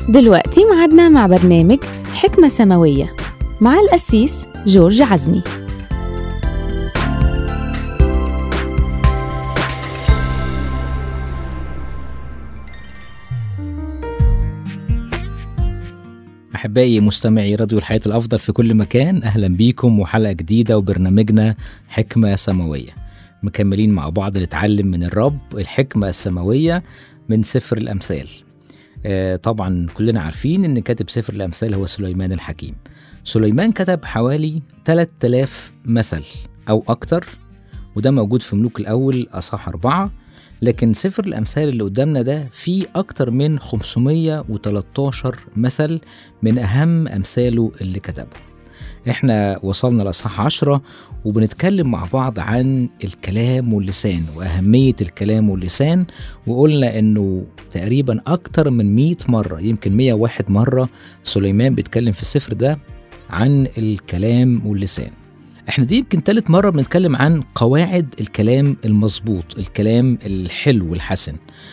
دلوقتي معادنا مع برنامج حكمة سماوية مع القسيس جورج عزمي أحبائي مستمعي راديو الحياة الأفضل في كل مكان أهلا بيكم وحلقة جديدة وبرنامجنا حكمة سماوية مكملين مع بعض نتعلم من الرب الحكمة السماوية من سفر الأمثال آه طبعا كلنا عارفين ان كاتب سفر الأمثال هو سليمان الحكيم سليمان كتب حوالي 3000 مثل أو أكتر وده موجود في ملوك الأول أصح أربعة لكن سفر الأمثال اللي قدامنا ده فيه أكتر من 513 مثل من أهم أمثاله اللي كتبه احنا وصلنا لأصحاح عشرة وبنتكلم مع بعض عن الكلام واللسان وأهمية الكلام واللسان وقلنا انه تقريبا أكتر من 100 مرة يمكن 101 مرة سليمان بيتكلم في السفر ده عن الكلام واللسان احنا دي يمكن تالت مرة بنتكلم عن قواعد الكلام المظبوط الكلام الحلو الحسن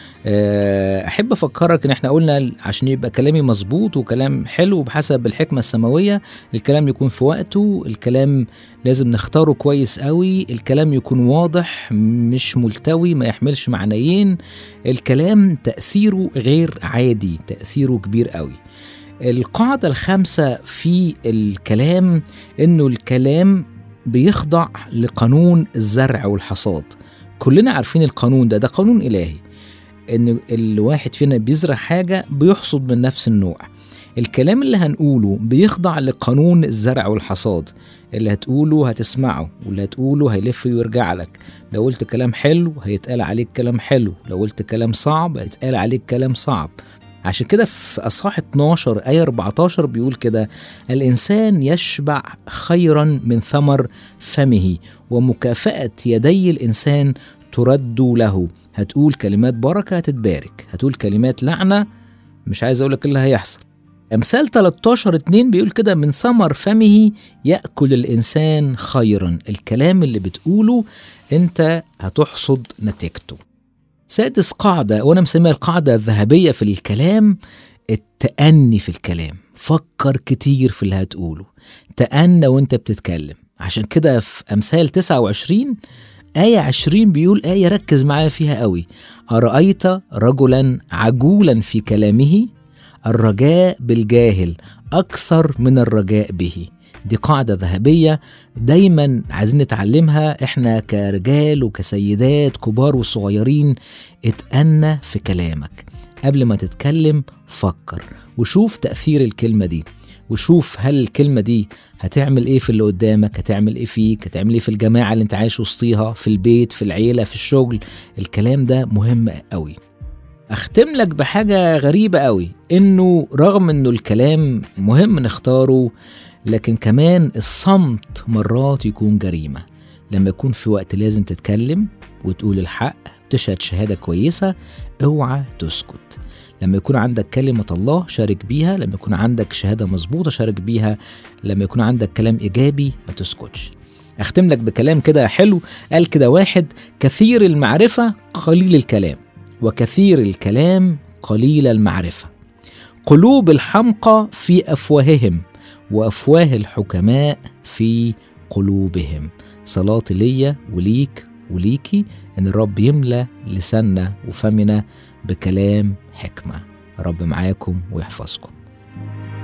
احب افكرك ان احنا قلنا عشان يبقى كلامي مظبوط وكلام حلو بحسب الحكمه السماويه الكلام يكون في وقته الكلام لازم نختاره كويس قوي الكلام يكون واضح مش ملتوي ما يحملش معنيين الكلام تاثيره غير عادي تاثيره كبير قوي القاعده الخامسه في الكلام انه الكلام بيخضع لقانون الزرع والحصاد كلنا عارفين القانون ده ده قانون الهي ان الواحد فينا بيزرع حاجه بيحصد من نفس النوع الكلام اللي هنقوله بيخضع لقانون الزرع والحصاد اللي هتقوله هتسمعه واللي هتقوله هيلف ويرجع لك لو قلت كلام حلو هيتقال عليك كلام حلو لو قلت كلام صعب هيتقال عليك كلام صعب عشان كده في أصحاح 12 آية 14 بيقول كده الإنسان يشبع خيرا من ثمر فمه ومكافأة يدي الإنسان ترد له هتقول كلمات بركة هتتبارك هتقول كلمات لعنة مش عايز أقولك اللي هيحصل أمثال 13 2 بيقول كده من ثمر فمه يأكل الإنسان خيرا الكلام اللي بتقوله أنت هتحصد نتيجته سادس قاعدة وأنا مسميها القاعدة الذهبية في الكلام التأني في الكلام فكر كتير في اللي هتقوله تأنى وانت بتتكلم عشان كده في أمثال 29 آية 20 بيقول آية ركز معايا فيها قوي أرأيت رجلا عجولا في كلامه الرجاء بالجاهل أكثر من الرجاء به دي قاعدة ذهبية دايما عايزين نتعلمها احنا كرجال وكسيدات كبار وصغيرين اتأنى في كلامك قبل ما تتكلم فكر وشوف تأثير الكلمة دي وشوف هل الكلمة دي هتعمل ايه في اللي قدامك هتعمل ايه فيك هتعمل ايه في الجماعة اللي انت عايش وسطيها في البيت في العيلة في الشغل الكلام ده مهم قوي اختم لك بحاجة غريبة قوي انه رغم انه الكلام مهم نختاره لكن كمان الصمت مرات يكون جريمة لما يكون في وقت لازم تتكلم وتقول الحق تشهد شهادة كويسة اوعى تسكت لما يكون عندك كلمة الله شارك بيها لما يكون عندك شهادة مظبوطة شارك بيها لما يكون عندك كلام إيجابي ما تسكتش أختم لك بكلام كده حلو قال كده واحد كثير المعرفة قليل الكلام وكثير الكلام قليل المعرفة قلوب الحمقى في أفواههم وافواه الحكماء في قلوبهم صلاتي ليا وليك وليكي ان الرب يملى لساننا وفمنا بكلام حكمه رب معاكم ويحفظكم